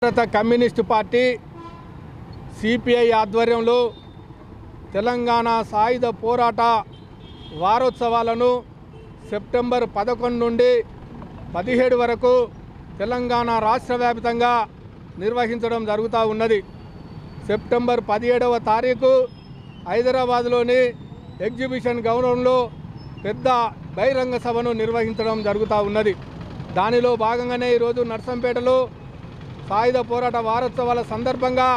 భారత communist party CPI ఆధ్వర్యంలో తెలంగాణ సాయుధ పోరాట వారోత్సవాలను సెప్టెంబర్ పదకొండు నుండి పదిహేడు వరకు తెలంగాణ రాష్ట్ర వ్యాప్తంగా నిర్వహించడం జరుగుతూ ఉన్నది సెప్టెంబర్ పదిహేడవ తారీఖు హైదరాబాద్లోని ఎగ్జిబిషన్ గౌరవంలో పెద్ద బహిరంగ సభను నిర్వహించడం జరుగుతూ ఉన్నది దానిలో భాగంగానే ఈరోజు నర్సంపేటలో సాయుధ పోరాట వారోత్సవాల సందర్భంగా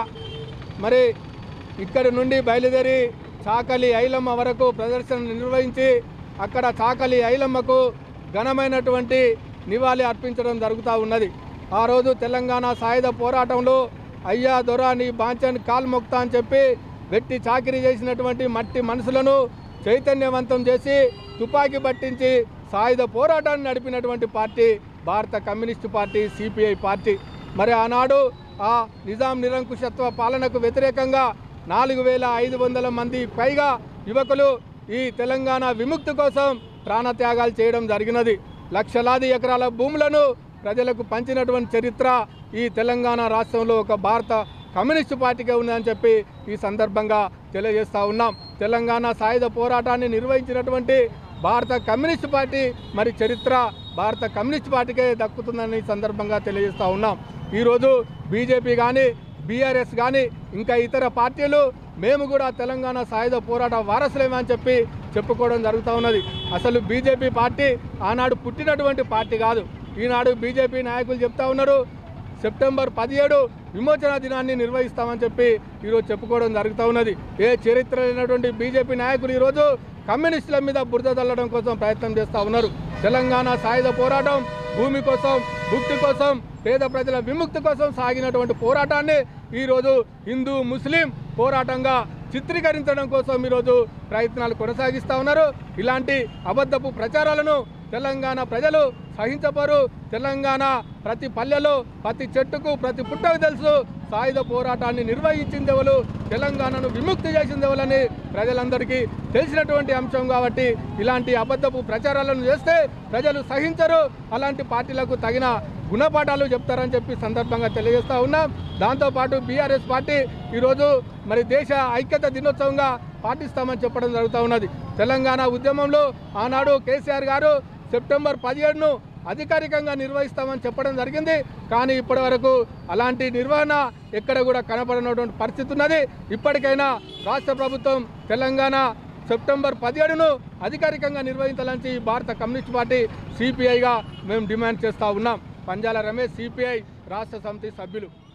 మరి ఇక్కడి నుండి బయలుదేరి చాకలి ఐలమ్మ వరకు ప్రదర్శన నిర్వహించి అక్కడ చాకలి ఐలమ్మకు ఘనమైనటువంటి నివాళి అర్పించడం జరుగుతూ ఉన్నది ఆ రోజు తెలంగాణ సాయుధ పోరాటంలో అయ్యా దొర నీ బాంచన్ కాల్ మొక్తా అని చెప్పి వెట్టి చాకిరీ చేసినటువంటి మట్టి మనసులను చైతన్యవంతం చేసి తుపాకీ పట్టించి సాయుధ పోరాటాన్ని నడిపినటువంటి పార్టీ భారత కమ్యూనిస్టు పార్టీ సిపిఐ పార్టీ మరి ఆనాడు ఆ నిజాం నిరంకుశత్వ పాలనకు వ్యతిరేకంగా నాలుగు వేల ఐదు వందల మంది పైగా యువకులు ఈ తెలంగాణ విముక్తి కోసం ప్రాణత్యాగాలు చేయడం జరిగినది లక్షలాది ఎకరాల భూములను ప్రజలకు పంచినటువంటి చరిత్ర ఈ తెలంగాణ రాష్ట్రంలో ఒక భారత కమ్యూనిస్టు పార్టీగా ఉందని చెప్పి ఈ సందర్భంగా తెలియజేస్తా ఉన్నాం తెలంగాణ సాయుధ పోరాటాన్ని నిర్వహించినటువంటి భారత కమ్యూనిస్టు పార్టీ మరి చరిత్ర భారత కమ్యూనిస్ట్ పార్టీకే దక్కుతుందని ఈ సందర్భంగా తెలియజేస్తా ఉన్నాం ఈరోజు బీజేపీ కానీ బీఆర్ఎస్ కానీ ఇంకా ఇతర పార్టీలు మేము కూడా తెలంగాణ సాయుధ పోరాట వారసులేమని చెప్పి చెప్పుకోవడం జరుగుతూ ఉన్నది అసలు బీజేపీ పార్టీ ఆనాడు పుట్టినటువంటి పార్టీ కాదు ఈనాడు బీజేపీ నాయకులు చెప్తా ఉన్నారు సెప్టెంబర్ పదిహేడు విమోచన దినాన్ని నిర్వహిస్తామని చెప్పి ఈరోజు చెప్పుకోవడం జరుగుతూ ఉన్నది ఏ చరిత్ర లేనటువంటి బీజేపీ నాయకులు ఈరోజు కమ్యూనిస్టుల మీద బురద చల్లడం కోసం ప్రయత్నం చేస్తూ ఉన్నారు తెలంగాణ సాయుధ పోరాటం భూమి కోసం భుక్తి కోసం పేద ప్రజల విముక్తి కోసం సాగినటువంటి పోరాటాన్ని ఈరోజు హిందూ ముస్లిం పోరాటంగా చిత్రీకరించడం కోసం ఈరోజు ప్రయత్నాలు కొనసాగిస్తూ ఉన్నారు ఇలాంటి అబద్ధపు ప్రచారాలను తెలంగాణ ప్రజలు సహించబరు తెలంగాణ ప్రతి పల్లెలో ప్రతి చెట్టుకు ప్రతి పుట్టకు తెలుసు సాయుధ పోరాటాన్ని నిర్వహించింది ఎవరు తెలంగాణను విముక్తి చేసింది ఎవరని ప్రజలందరికీ తెలిసినటువంటి అంశం కాబట్టి ఇలాంటి అబద్ధపు ప్రచారాలను చేస్తే ప్రజలు సహించరు అలాంటి పార్టీలకు తగిన గుణపాఠాలు చెప్తారని చెప్పి సందర్భంగా తెలియజేస్తా ఉన్నాం దాంతోపాటు బీఆర్ఎస్ పార్టీ ఈరోజు మరి దేశ ఐక్యత దినోత్సవంగా పాటిస్తామని చెప్పడం జరుగుతూ ఉన్నది తెలంగాణ ఉద్యమంలో ఆనాడు కేసీఆర్ గారు సెప్టెంబర్ పదిహేడును అధికారికంగా నిర్వహిస్తామని చెప్పడం జరిగింది కానీ ఇప్పటి వరకు అలాంటి నిర్వహణ ఎక్కడ కూడా కనపడినటువంటి పరిస్థితి ఉన్నది ఇప్పటికైనా రాష్ట్ర ప్రభుత్వం తెలంగాణ సెప్టెంబర్ పదిహేడును అధికారికంగా నిర్వహించాలని భారత కమ్యూనిస్ట్ పార్టీ సిపిఐగా మేము డిమాండ్ చేస్తూ ఉన్నాం పంజాల రమేష్ సిపిఐ రాష్ట్ర సమితి సభ్యులు